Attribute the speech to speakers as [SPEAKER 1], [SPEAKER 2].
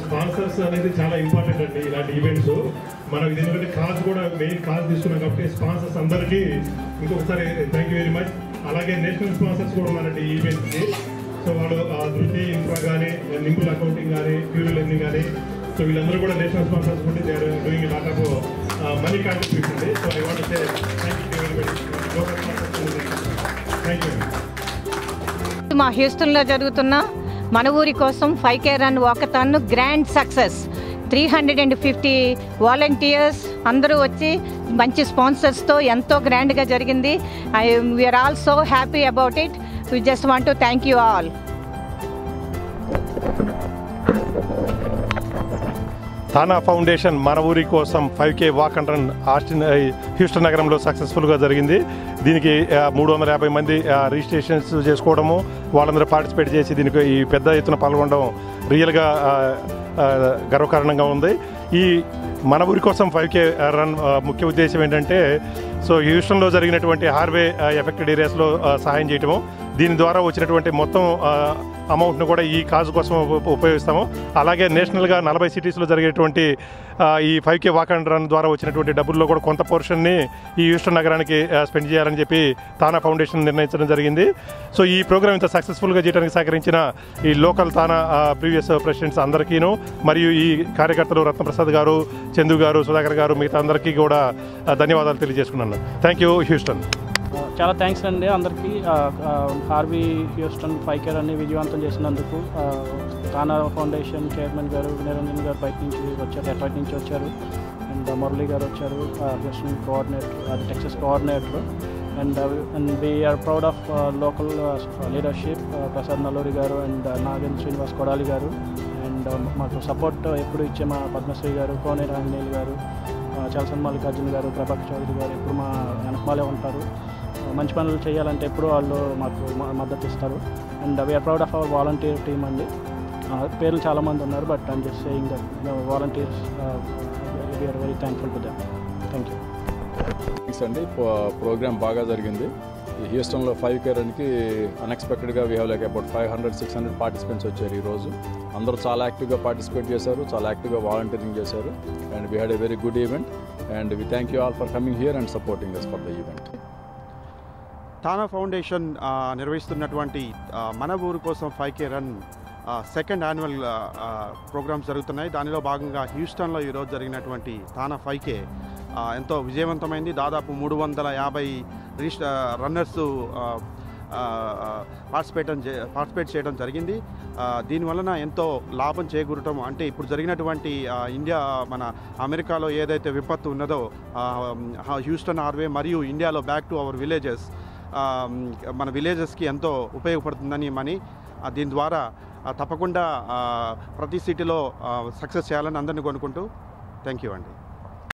[SPEAKER 1] sponsors అనేది చాలా important అండి ఇలాంటి ఈవెంట్స్ మనం ఇది ఎందుకంటే కాజ్ కూడా మెయిన్ కాజ్ తీసుకున్నాం కాబట్టి స్పాన్సర్స్ అందరికీ ఇంకొకసారి థ్యాంక్ యూ వెరీ మచ్ అలాగే నేషనల్ స్పాన్సర్స్ కూడా ఉన్నారండి ఈ ఈవెంట్కి సో వాళ్ళు ఆ, ధృతి ఇన్ఫ్రా కానీ నింపుల్ అకౌంటింగ్ కానీ ప్యూర్ లెర్నింగ్ కానీ సో వీళ్ళందరూ కూడా నేషనల్ స్పాన్సర్స్ ఉండి they are doing lot of money contribution so I want say thank you very much thank you
[SPEAKER 2] మా హ్యూస్టన్లో జరుగుతున్న మన ఊరి కోసం five K run walkathon grand success three hundred and fifty volunteers అందరూ వచ్చి మంచి స్పాన్సర్స్తో ఎంతో గ్రాండ్గా జరిగింది I we are all so happy about it we just want to thank you all
[SPEAKER 1] TANA foundation మన ఊరి కోసం five K walk and run Austin ఆ, హ్యూస్టన్ నగరంలో సక్సెస్ఫుల్గా జరిగింది దీనికి మూడు వందల యాభై మంది ఆ, రిజిస్ట్రేషన్స్ చేసుకోవడము వాళ్ళందరూ పార్టిసిపేట్ చేసి దీనికి ఈ పెద్ద ఎత్తున పాల్గొనడం రియల్గా ఆ, ఆ, గర్వకారణంగా ఉంది ఈ మన ఊరి కోసం ఫైవ్ కే రన్ ఆ, ముఖ్య ఉద్దేశం ఏంటంటే సో హ్యూస్టన్లో జరిగినటువంటి హార్వే ఎఫెక్టెడ్ ఏరియాస్లో ఆ, సహాయం చేయటము దీని ద్వారా వచ్చినటువంటి మొత్తం ఆ, అమౌంట్ను కూడా ఈ కాజు కోసం ఉప- ఉపయోగిస్తాము అలాగే నేషనల్గా నలభై సిటీస్లో జరిగేటువంటి ఆ, ఈ five K walk and run ద్వారా వచ్చినటువంటి డబ్బుల్లో కూడా కొంత పోర్షన్ని ఈ హ్యూస్టన్ నగరానికి ఆ, స్పెండ్ చేయాలని చెప్పి తానా ఫౌండేషన్ నిర్ణయించడం జరిగింది సో ఈ ప్రోగ్రామ్ ఇంత సక్సెస్ఫుల్గా చేయడానికి సహకరించిన ఈ లోకల్ తానా ప్రీవియస్ ప్రెసిడెంట్స్ అందరికీను మరియు ఈ కార్యకర్తలు రత్నప్రసాద్ గారు చందు గారు సుధాకర్ గారు మిగతా అందరికీ కూడా ఆ, ధన్యవాదాలు తెలియజేసుకున్నాను థ్యాంక్ యూ హ్యూస్టన్
[SPEAKER 3] చాలా థ్యాంక్స్ అండి అందరికీ ఆ, ఆ, హార్వీ హ్యూస్టన్ ఫైవ్ కేర్ అన్ని విజయవంతం చేసినందుకు ఆ, తానా ఫౌండేషన్ చైర్మన్ గారు నిరంజన్ గారు బయట నుంచి వచ్చారు ఎఫ్ఐ నుంచి వచ్చారు అండ్ మురళి గారు వచ్చారు ఆ, హ్యూస్టన్ కోఆర్డినేటర్ అది Texas coordinator and and we are proud of local leadership Prasad Nalluri గారు అండ్ నాగేంద్ర శ్రీనివాస్ కొడాలి గారు అండ్ మాకు సపోర్ట్ ఎప్పుడు ఇచ్చే మా పద్మశ్రీ గారు కోనేరు ఆంజనేయులు గారు ఆ, చలసన్ మల్లికార్జున గారు ప్రభాకర్ చౌదరి గారు ఎప్పుడు మా వెనకమాలే ఉంటారు ఆ, మంచి పనులు చేయాలంటే ఎప్పుడు వాళ్ళు మాకు మ- మద్దతు ఇస్తారు and we are proud of our volunteer team అండి ఆ, పేర్లు చాలామంది ఉన్నారు but I'm just saying that volunteers we are very thankful to them thank you
[SPEAKER 4] thanks అండి పో- ప్రోగ్రామ్ బాగా జరిగింది ఈ హ్యూస్టన్లో ఫైవ్ కేరన్కి అన్ఎక్స్పెక్టెడ్గా we have like about five hundred six hundred participants వచ్చారు ఈరోజు అందరూ చాలా యాక్టివ్గా పార్టిసిపేట్ చేశారు చాలా యాక్టివ్గా వాలంటీరింగ్ చేశారు and we had a very good event and we thank you all for coming here and supporting us for the event
[SPEAKER 5] TANA foundation ఆ, నిర్వహిస్తున్నటువంటి ఆ, మన ఊరు కోసం ఫైవ్ కే రన్ ఆ, సెకండ్ యాన్యువల్ ఆ, ఆ, ప్రోగ్రామ్స్ జరుగుతున్నాయి దానిలో భాగంగా హ్యూస్టన్లో ఈరోజు జరిగినటువంటి తానా ఫైవ్ కే ఆ, ఎంతో విజయవంతమైంది దాదాపు మూడు వందల యాభై రిజిస్ట రన్నర్స్ పార్టిసిపేట్ పార్టిసిపేట్ చేయడం జరిగింది ఆ, దీనివలన ఎంతో లాభం చేకూరటం అంటే ఇప్పుడు జరిగినటువంటి ఆ, ఇండియా మన అమెరికాలో ఏదైతే విపత్తు ఉన్నదో ఆ, హ్యూస్టన్ ఆర్వే మరియు ఇండియాలో బ్యాక్ టు అవర్ విలేజెస్ ఆ, మన విలేజెస్కి ఎంతో ఉపయోగపడుతుందని మని ఆ, దీని ద్వారా ఆ, తప్పకుండా ఆ, ప్రతి సిటీలో సక్సెస్ చేయాలని అందరినీ కొనుక్కుంటూ థ్యాంక్ యూ అండి